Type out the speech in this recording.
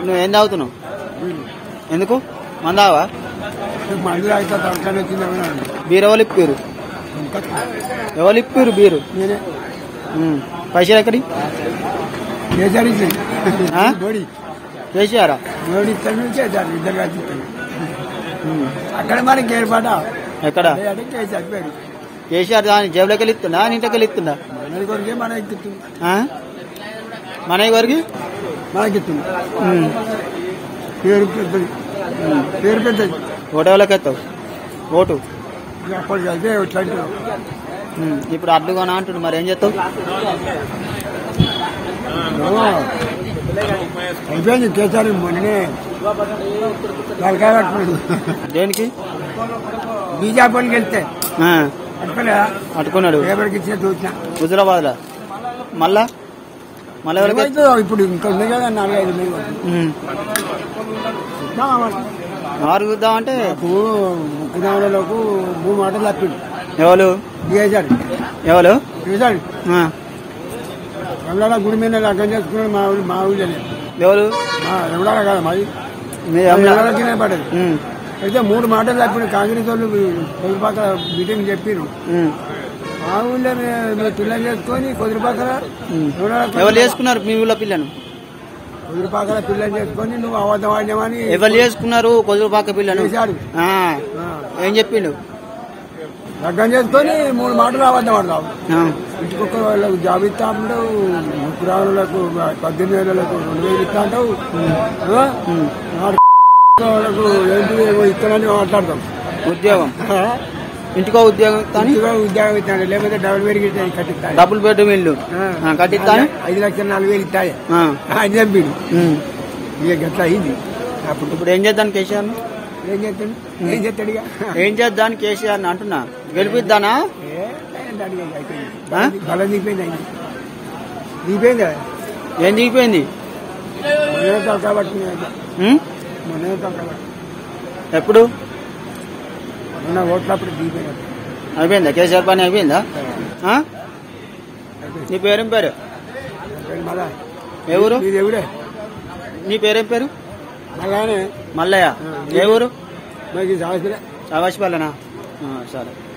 నువ్వు ఏం తాగుతున్నావు ఎందుకు మందావా మళ్ళీ అయితే తలకాయ తిందామని బీరు ఎవరు ఇప్పారు ఎవరు ఇప్పారు బీరు నేనే ఉమ్. పైసలు ఎక్కడి కేసరి ఆ? బోడి చేసారా బోడి ఇస్తాను చేశారు ఇద్దరు కలిసి ఇస్తాను అక్కడ మనకి ఏర్పాట ఎక్కడ అంటే కేసరి పేరు కేసీఆర్ దాని జేబులోకి వెళ్ళి ఇస్తుందా నీ ఇంట్లోకి వెళ్ళి ఇస్తుందా మనకి కొరికే మనకి ఇస్తుంది ఆ? మన వరకు మనకి ఇస్తుంది పేరు పెద్దది పేరు పెద్దది ఓటు ఎవరికి ఎత్తావు ఓటు అప్పటికి అయితే ఇట్లాంటి ఉమ్. ఇప్పుడు అడ్డు కొనా అంటుండు మరి ఏం చేస్తావు అయిపోయింది కేసరి మొన్ననే తలకాయ పట్టుకున్నాడు దేనికి బీజాపూర్కి వెళ్తే ఆ. పట్టుకోలేదా పట్టుకున్నాడు పేపర్కి ఇచ్చిన చూసిన హుజరాబాద్ లో మళ్ళా మళ్ళీ ఎవరికి ఏమైతే ఇప్పుడు ఇంకా ఉంది కదా నాలుగైదు వేలు ఉమ్. మారుగుద్దాం అంటే ముక్కునామలకు మూడు మాటలు తప్పిండు ఎవరు చేశాడు ఎవరు చేశాడు ఆ. ఎవడా గుడి మీద లగ్గం చేసుకున్నాడు మా ఊరు మా ఊళ్ళోనే ఎవరు మా ఎవడా కదా మాది మీ ఎవడా తినే పడదు ఉమ్. అయితే మూడు మాటలు తప్పిండు కాంగ్రెస్ వాళ్ళు కొద్దిపాక మీటింగ్ చెప్పిరు ఉమ్. మా ఊళ్ళో మే- మేము పిల్లలు చేసుకొని కొద్దిపాకల ఎవరు చేసుకున్నారు మీ ఊళ్ళో పిల్లను కొద్దిపాకల పిల్లలు చేసుకొని నువ్వు అబద్ధం ఆడినామని ఎవరు చేసుకున్నారు కొదురుపాక పిల్లను చేశాడు ఆ. ఆ. ఏం చెప్పిండు లగ్గం చేసుకొని మూడు మాటలు అబద్ధం ఆడతావు ఆ. ఇంటికొక వాళ్ళకు జాబ్ ఇస్తా అంటావు ముగ్గురాళ్ళకు పద్దెనిమిది వేలకు రెండు వేలు ఇస్తా అంటావు ఆ? నాడు వాళ్ళకు ఏంటి ఏవో ఇస్తానని మాట్లాడతాం ఉద్యోగం ఆ? ఇంటికో ఉద్యోగం కానీ ఇంటికో ఉద్యోగం ఇస్తాను లేకపోతే డబుల్ వేలు కట్టిస్తాను డబుల్ బెడ్రూమ్ ఇల్లు ఆ, కట్టిస్తాను ఐదు లక్షలు నాలుగు వేలు ఇస్తాయి ఆ. అని చంపిడు ఉమ్. ఇక గట్లా అయింది అప్పుడు ఇప్పుడు ఏం చేద్దాం కేసీఆర్ ఏం చేస్తాడు ఏం చేస్తాడు ఇక ఏం చేద్దాం కేసీఆర్ అంటున్నా గెలిపిద్దానా ఏ, ఏంటంటే ఇక అయిపోయింది. ఆ? బలం దిగిపోయింది అయింది దిగిపోయింది కదా ఏం దిగిపోయింది మొన్నే తలకాయ పట్టుకుని ఉమ్? మొన్నే తలకాయ పట్టుకుని ఎప్పుడు మొన్న ఓట్లప్పుడు దిగిపోయినట్టు అయిపోయిందా కేసీఆర్ పని అయిపోయిందా ఆ? నీ పేరేం పేరు మళ్ళా ఏ ఊరు మీది ఎవడే నీ పేరేం పేరు మళ్ళానే మల్లయ్య ఏ ఊరు మాకు సాహసలే ఆకాశపల్లెనా ఆ, సరే